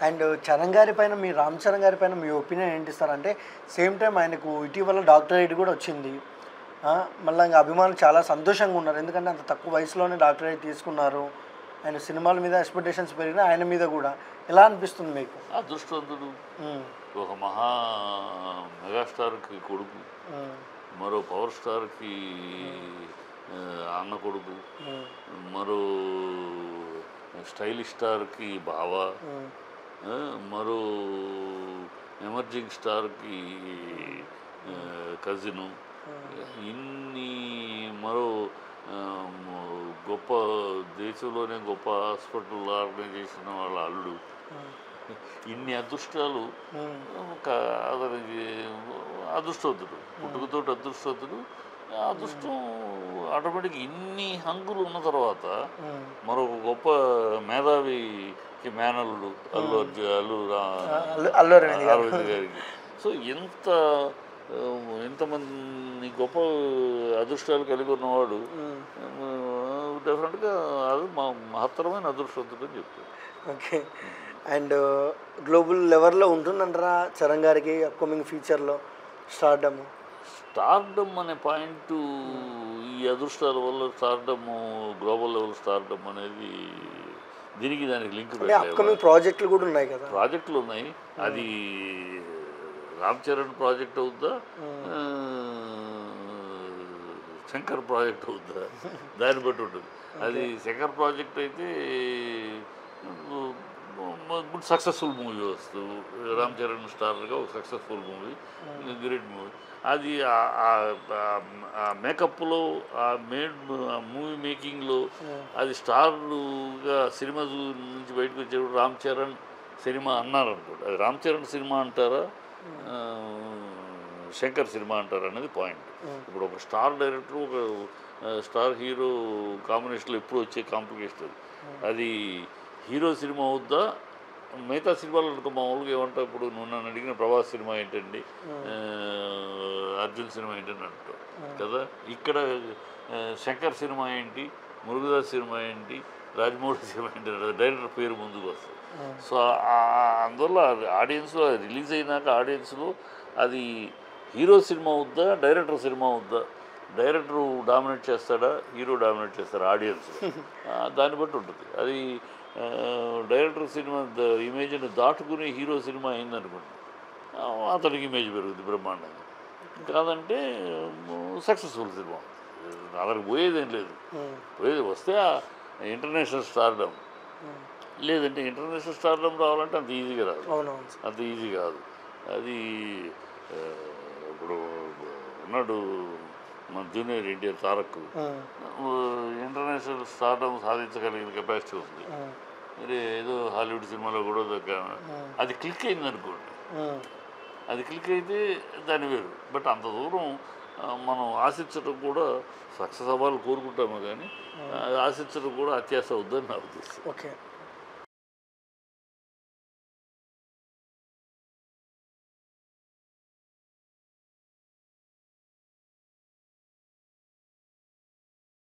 And Charan గారి పైన మీ రామ్ చరణ్ గారి పైన మీ ఒపీనియన్ ఏంటి సార్ అంటే సేమ్ టైం ఆయనకు ఇటీవల డాక్టరేట్ కూడా వచ్చింది ఆ, మళ్ళీ ఇంకా అభిమానులు చాలా సంతోషంగా ఉన్నారు ఎందుకంటే అంత తక్కువ వయసులోనే డాక్టరేట్ తీసుకున్నారు ఆయన సినిమాల మీద ఎక్స్పెక్టేషన్స్ పెరిగినా ఆయన మీద కూడా ఎలా అనిపిస్తుంది మీకు అదృష్టవంతుడు ఉమ్, ఒక మహా మెగాస్టార్కి కొడుకు ఉమ్, మరో పవర్ స్టార్కి ఆ, అన్న కొడుకు ఉమ్, మరో స్టైలిష్ స్టార్కి బావ ఉమ్, ఆ, మరో ఎమర్జింగ్ స్టార్కి కజిను ఇన్ని మరో ఆ, మ- గొప్ప దేశంలోనే గొప్ప హాస్పిటల్ ఆర్గనైజేషన్ వాళ్ళ అల్లుడు ఇన్ని అదృష్టాలు ఉమ్, ఒక అతనికి అదృష్టవంతుడు పుట్టుకతోటి అదృష్టవంతుడు ఆ అదృష్టం ఆటోమేటిక్ ఇన్ని హంగులు ఉన్న తర్వాత ఉమ్. మరొక గొప్ప మేధావికి మేనల్లుడు అల్లు అర్జున్ అల్లు రా- అల్లు- అల్లు అరవింద్ గారు. అరవింద్ గారికి సో ఎంత ఆ, ఎంతమంది గొప్ప అదృష్టాలు కలిగి ఉన్నవాడు ఉమ్. డెఫినెట్గా అది మా మహత్తరమైన అదృష్టవంతుడు అని చెప్తాడు ఓకే అండ్ గ్లోబల్ లెవెల్లో ఉంటుందంటారా చరణ్ గారికి అప్కమింగ్ ఫ్యూచర్లో స్టార్డమ్ స్టార్డమ్ అనే పాయింట్ ఈ అదృష్టాల వల్ల స్టార్డమ్ గ్లోబల్ లెవెల్ స్టార్డమ్ అనేది దీనికి దానికి లింక్ అంటే అప్కమింగ్ ప్రాజెక్టులు కూడా ఉన్నాయి కదా ప్రాజెక్టులు ఉన్నాయి అది రామ్ చరణ్ ప్రాజెక్ట్ అవుద్దా ఆ, శంకర్ ప్రాజెక్ట్ అవుద్దా దాన్ని బట్టి ఉంటుంది అది శంకర్ ప్రాజెక్ట్ అయితే గుడ్ సక్సెస్ఫుల్ మూవీ వస్తుంది రామ్ చరణ్ స్టార్గా ఒక సక్సెస్ఫుల్ మూవీ గ్రేట్ మూవీ అది ఆ- ఆ- ఆ మేకప్లో ఆ మేడ్ మూవీ మేకింగ్లో అది స్టార్గా సినిమా చూ- నుంచి బయటకు వచ్చేప్పుడు రామ్ చరణ్ సినిమా అన్నారు అనుకోండి అది రామ్ చరణ్ సినిమా అంటారా ఆ, శంకర్ సినిమా అంటారా అనేది పాయింట్ ఇప్పుడు ఒక స్టార్ డైరెక్టర్ ఒక ఆ, స్టార్ హీరో కాంబినేషన్లో ఎప్పుడు వచ్చే కాంప్లికేషన్ అది అది హీరో సినిమా అవుద్దా మిగతా సినిమాలు అనుకో మామూలుగా ఏమంటావు ఇప్పుడు నువ్వు నన్ను అడిగిన ప్రభాస్ సినిమా ఏంటండి ఆ, అర్జున్ సినిమా ఏంటని అంటావు కదా ఇక్కడ ఆ, శంకర్ సినిమా ఏంటి మురుగదాస్ సినిమా ఏంటి రాజమౌళి సినిమా ఏంటి అంటే డైరెక్టర్ పేరు ముందుకు వస్తుంది సో ఆ- అందువల్ల ఆడియన్స్లో రిలీజ్ అయినాక ఆడియన్స్లో అది హీరో సినిమా అవుద్దా డైరెక్టర్ సినిమా అవుద్దా డైరెక్టర్ డామినేట్ చేస్తాడా హీరో డామినేట్ చేస్తాడా ఆడియన్స్ దాన్ని బట్టి ఉంటుంది అది ఆ, డైరెక్టర్ సినిమా ద- ఇమేజ్ని దాటుకుని హీరో సినిమా అయిందనుకోండి ఆ, అతనికి ఇమేజ్ పెరుగుతుంది బ్రహ్మాండంగా కాదంటే సక్సెస్ఫుల్ సినిమా అతనికి పోయేదేం లేదు పోయేది వస్తే ఇంటర్నేషనల్ స్టార్డమ్ లేదంటే ఇంటర్నేషనల్ స్టార్డమ్ రావాలంటే అంత ఈజీగా రాదు అవునవును సార్ అంత ఈజీ కాదు అది ఆ, ఇప్పుడు ఉన్నాడు మన junior NTR Tarak international stardom సాధించగలిగిన కెపాసిటీ ఉంది మరి ఏదో హాలీవుడ్ సినిమాలో కూడా ఒక- అది క్లిక్ అయింది అనుకోండి అది క్లిక్ అయితే దాని వేరు బట్ అంత దూరం ఆ, మనం ఆశించడం కూడా సక్సెస్ అవ్వాలని కోరుకుంటాము కానీ ఆ, ఆశించడం కూడా అత్యాశ అవుద్దని నా ఉద్దేశం ఓకే